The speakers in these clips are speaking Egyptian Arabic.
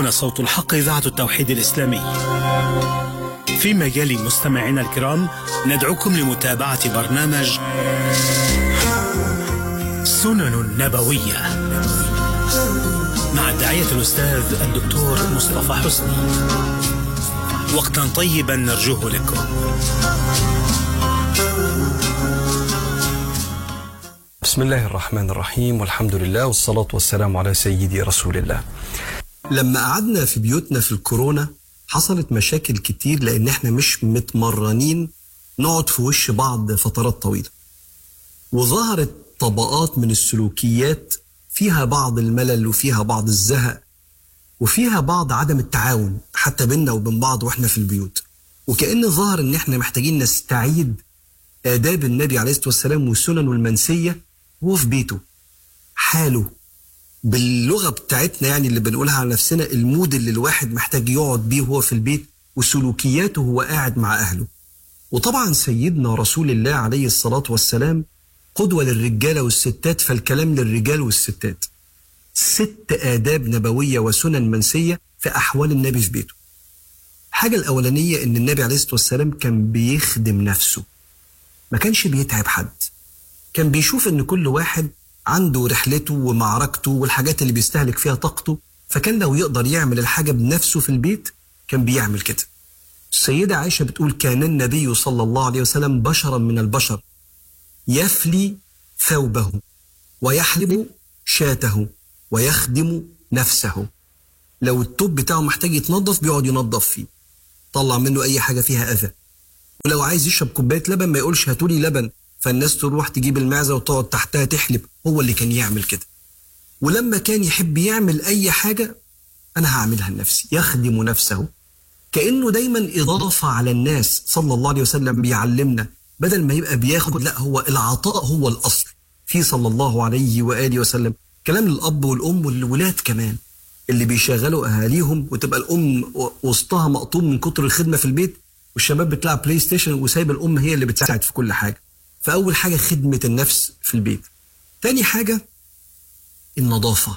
هنا صوت الحق إذاعة التوحيد الإسلامي فيما يلي مستمعينا الكرام ندعوكم لمتابعة برنامج سنن نبوية مع الداعية الأستاذ الدكتور مصطفى حسني وقتا طيبا نرجوه لكم بسم الله الرحمن الرحيم والحمد لله والصلاة والسلام على سيدي رسول الله لما قعدنا في بيوتنا في الكورونا حصلت مشاكل كتير لأن احنا مش متمرنين نقعد في وش بعض فترات طويلة وظهرت طبقات من السلوكيات فيها بعض الملل وفيها بعض الزهق وفيها بعض عدم التعاون حتى بينا وبين بعض واحنا في البيوت وكأن ظهر ان احنا محتاجين نستعيد آداب النبي عليه الصلاة والسلام وسننه المنسية وهو في بيته حاله باللغة بتاعتنا يعني اللي بنقولها على نفسنا المود اللي الواحد محتاج يقعد بيه وهو في البيت وسلوكياته وهو قاعد مع أهله وطبعا سيدنا رسول الله عليه الصلاة والسلام قدوة للرجالة والستات فالكلام للرجال والستات ست آداب نبوية وسنن منسية في أحوال النبي في بيته الحاجة الأولانية إن النبي عليه الصلاة والسلام كان بيخدم نفسه ما كانش بيتعب حد كان بيشوف إن كل واحد عنده رحلته ومعركته والحاجات اللي بيستهلك فيها طاقته فكان لو يقدر يعمل الحاجة بنفسه في البيت كان بيعمل كده السيدة عائشة بتقول كان النبي صلى الله عليه وسلم بشرا من البشر يفلي ثوبه ويحلب شاته ويخدم نفسه لو التوب بتاعه محتاج يتنظف بيقعد ينظف فيه طلع منه اي حاجه فيها اذى ولو عايز يشرب كوبايه لبن ما يقولش هاتولي لبن فالناس تروح تجيب المعزه وتقعد تحتها تحلب هو اللي كان يعمل كده ولما كان يحب يعمل اي حاجه انا هعملها لنفسي يخدم نفسه كانه دايما اضافه على الناس صلى الله عليه وسلم بيعلمنا بدل ما يبقى بياخد لا هو العطاء هو الاصل في صلى الله عليه واله وسلم كلام للاب والام والولاد كمان اللي بيشغلوا اهاليهم وتبقى الام وسطها مقطوم من كتر الخدمه في البيت والشباب بتلعب بلاي ستيشن وسايب الام هي اللي بتساعد في كل حاجه فاول حاجه خدمه النفس في البيت تاني حاجه النظافه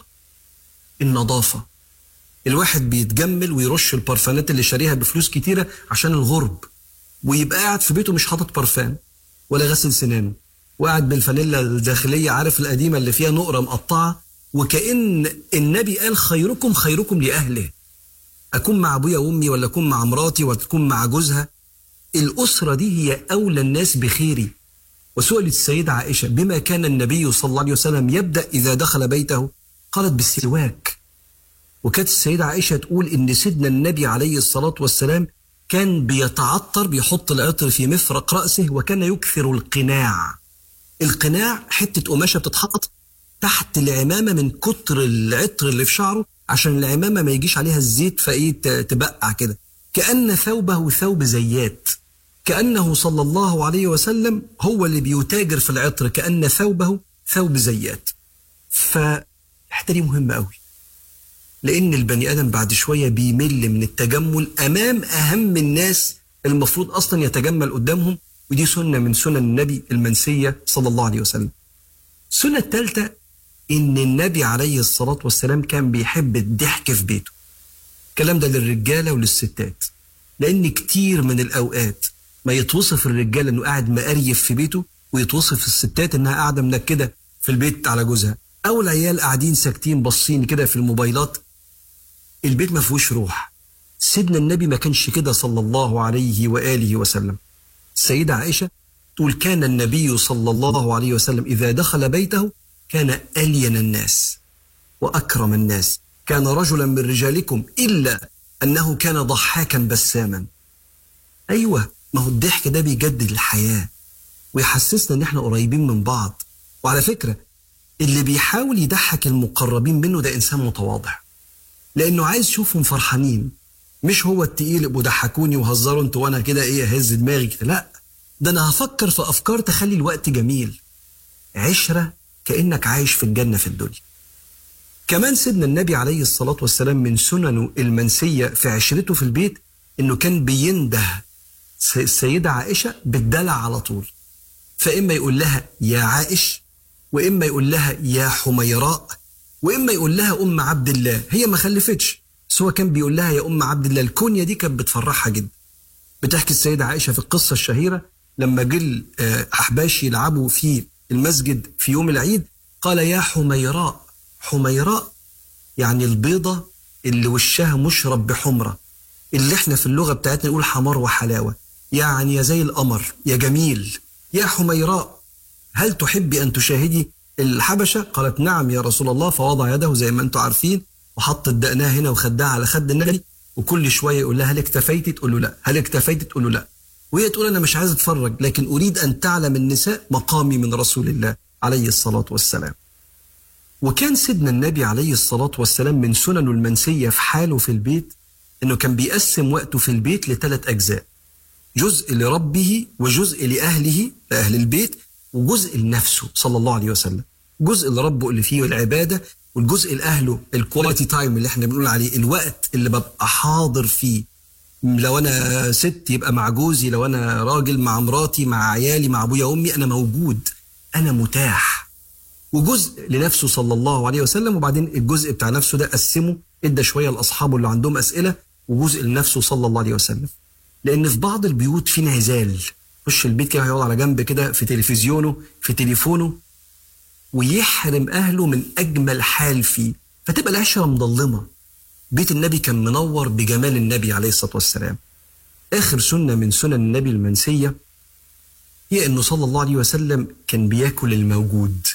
النظافه الواحد بيتجمل ويرش البرفانات اللي شاريها بفلوس كتيره عشان الغرب ويبقى قاعد في بيته مش حاطط برفان ولا غسل سنانه وقاعد بالفانيلا الداخليه عارف القديمه اللي فيها نقره مقطعه وكأن النبي قال خيركم خيركم لأهله أكون مع أبويا وأمي ولا أكون مع مراتي ولا تكون مع جوزها الأسرة دي هي أولى الناس بخيري وسئلت السيدة عائشة بما كان النبي صلى الله عليه وسلم يبدأ إذا دخل بيته قالت بالسواك وكانت السيدة عائشة تقول إن سيدنا النبي عليه الصلاة والسلام كان بيتعطر بيحط العطر في مفرق رأسه وكان يكثر القناع القناع حتة قماشة بتتحط تحت العمامة من كتر العطر اللي في شعره عشان العمامة ما يجيش عليها الزيت فايه تبقع كده كأن ثوبه ثوب زيات كأنه صلى الله عليه وسلم هو اللي بيتاجر في العطر كأن ثوبه ثوب زيات فالحتة دي مهمة قوي لأن البني آدم بعد شوية بيمل من التجمل أمام أهم الناس المفروض أصلا يتجمل قدامهم ودي سنة من سنن النبي المنسية صلى الله عليه وسلم السنة الثالثة إن النبي عليه الصلاة والسلام كان بيحب الضحك في بيته الكلام ده للرجالة وللستات لأن كتير من الأوقات ما يتوصف الرجالة إنه قاعد مقريف في بيته ويتوصف الستات إنها قاعدة منكدة في البيت على جوزها أو العيال قاعدين ساكتين باصين كده في الموبايلات البيت ما فيهوش روح سيدنا النبي ما كانش كده صلى الله عليه وآله وسلم السيدة عائشة تقول كان النبي صلى الله عليه وسلم إذا دخل بيته كان ألين الناس وأكرم الناس كان رجلا من رجالكم إلا أنه كان ضحاكا بساما أيوة ما هو الضحك ده بيجدد الحياة ويحسسنا إن إحنا قريبين من بعض وعلى فكرة اللي بيحاول يضحك المقربين منه ده إنسان متواضع لأنه عايز يشوفهم فرحانين مش هو التقيل ابقوا ضحكوني وهزروا انتوا وانا كده ايه هز دماغي كده لا ده انا هفكر في افكار تخلي الوقت جميل عشره كانك عايش في الجنه في الدنيا كمان سيدنا النبي عليه الصلاه والسلام من سننه المنسيه في عشرته في البيت انه كان بينده السيده عائشه بالدلع على طول فاما يقول لها يا عائش واما يقول لها يا حميراء واما يقول لها ام عبد الله هي ما خلفتش بس هو كان بيقول لها يا ام عبد الله الكنيه دي كانت بتفرحها جدا بتحكي السيده عائشه في القصه الشهيره لما جل آه، احباش يلعبوا في المسجد في يوم العيد قال يا حميراء حميراء يعني البيضه اللي وشها مشرب بحمره اللي احنا في اللغه بتاعتنا نقول حمار وحلاوه يعني يا زي القمر يا جميل يا حميراء هل تحبي ان تشاهدي الحبشه؟ قالت نعم يا رسول الله فوضع يده زي ما انتم عارفين وحط دقنها هنا وخدها على خد النبي وكل شويه يقول لها هل اكتفيتي؟ تقول له لا، هل اكتفيتي؟ تقول له لا. وهي تقول انا مش عايز اتفرج لكن اريد ان تعلم النساء مقامي من رسول الله عليه الصلاه والسلام. وكان سيدنا النبي عليه الصلاه والسلام من سننه المنسيه في حاله في البيت انه كان بيقسم وقته في البيت لثلاث اجزاء. جزء لربه وجزء لاهله لاهل البيت وجزء لنفسه صلى الله عليه وسلم. جزء لربه اللي فيه العباده والجزء لاهله الكواليتي تايم اللي احنا بنقول عليه الوقت اللي ببقى حاضر فيه لو انا ست يبقى مع جوزي لو انا راجل مع مراتي مع عيالي مع ابويا وامي انا موجود انا متاح وجزء لنفسه صلى الله عليه وسلم وبعدين الجزء بتاع نفسه ده قسمه ادى شويه لاصحابه اللي عندهم اسئله وجزء لنفسه صلى الله عليه وسلم لان في بعض البيوت في انعزال يخش البيت كده يقعد على جنب كده في تلفزيونه في تليفونه ويحرم اهله من اجمل حال فيه فتبقى العشره مضلمه بيت النبي كان منور بجمال النبي عليه الصلاه والسلام اخر سنه من سنن النبي المنسيه هي انه صلى الله عليه وسلم كان بياكل الموجود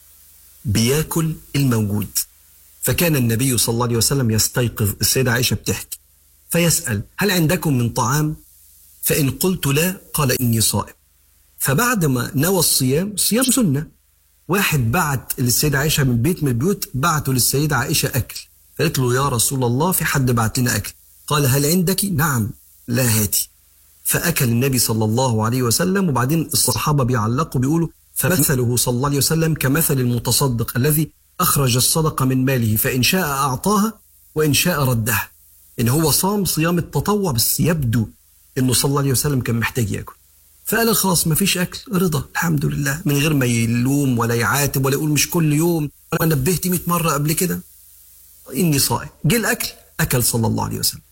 بياكل الموجود فكان النبي صلى الله عليه وسلم يستيقظ السيده عائشه بتحكي فيسال هل عندكم من طعام فان قلت لا قال اني صائم فبعد ما نوى الصيام صيام سنه واحد بعت للسيدة عائشة من بيت من البيوت بعتوا للسيدة عائشة أكل قالت له يا رسول الله في حد بعت لنا أكل قال هل عندك نعم لا هاتي فأكل النبي صلى الله عليه وسلم وبعدين الصحابة بيعلقوا بيقولوا فمثله صلى الله عليه وسلم كمثل المتصدق الذي أخرج الصدقة من ماله فإن شاء أعطاها وإن شاء ردها إن هو صام صيام التطوع بس يبدو إنه صلى الله عليه وسلم كان محتاج ياكل فقال خلاص ما فيش اكل رضا الحمد لله من غير ما يلوم ولا يعاتب ولا يقول مش كل يوم انا نبهت 100 مره قبل كده اني صائم جه الاكل اكل صلى الله عليه وسلم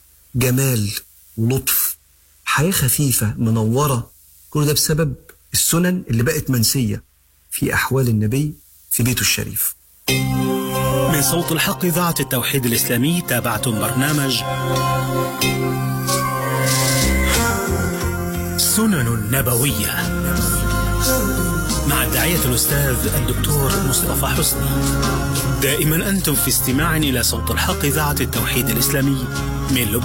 جمال ولطف حياه خفيفه منوره كل ده بسبب السنن اللي بقت منسيه في احوال النبي في بيته الشريف من صوت الحق إذاعة التوحيد الإسلامي تابعتم برنامج سنن نبوية مع الداعية الأستاذ الدكتور مصطفى حسني دائما أنتم في استماع إلى صوت الحق إذاعة التوحيد الإسلامي من لبنان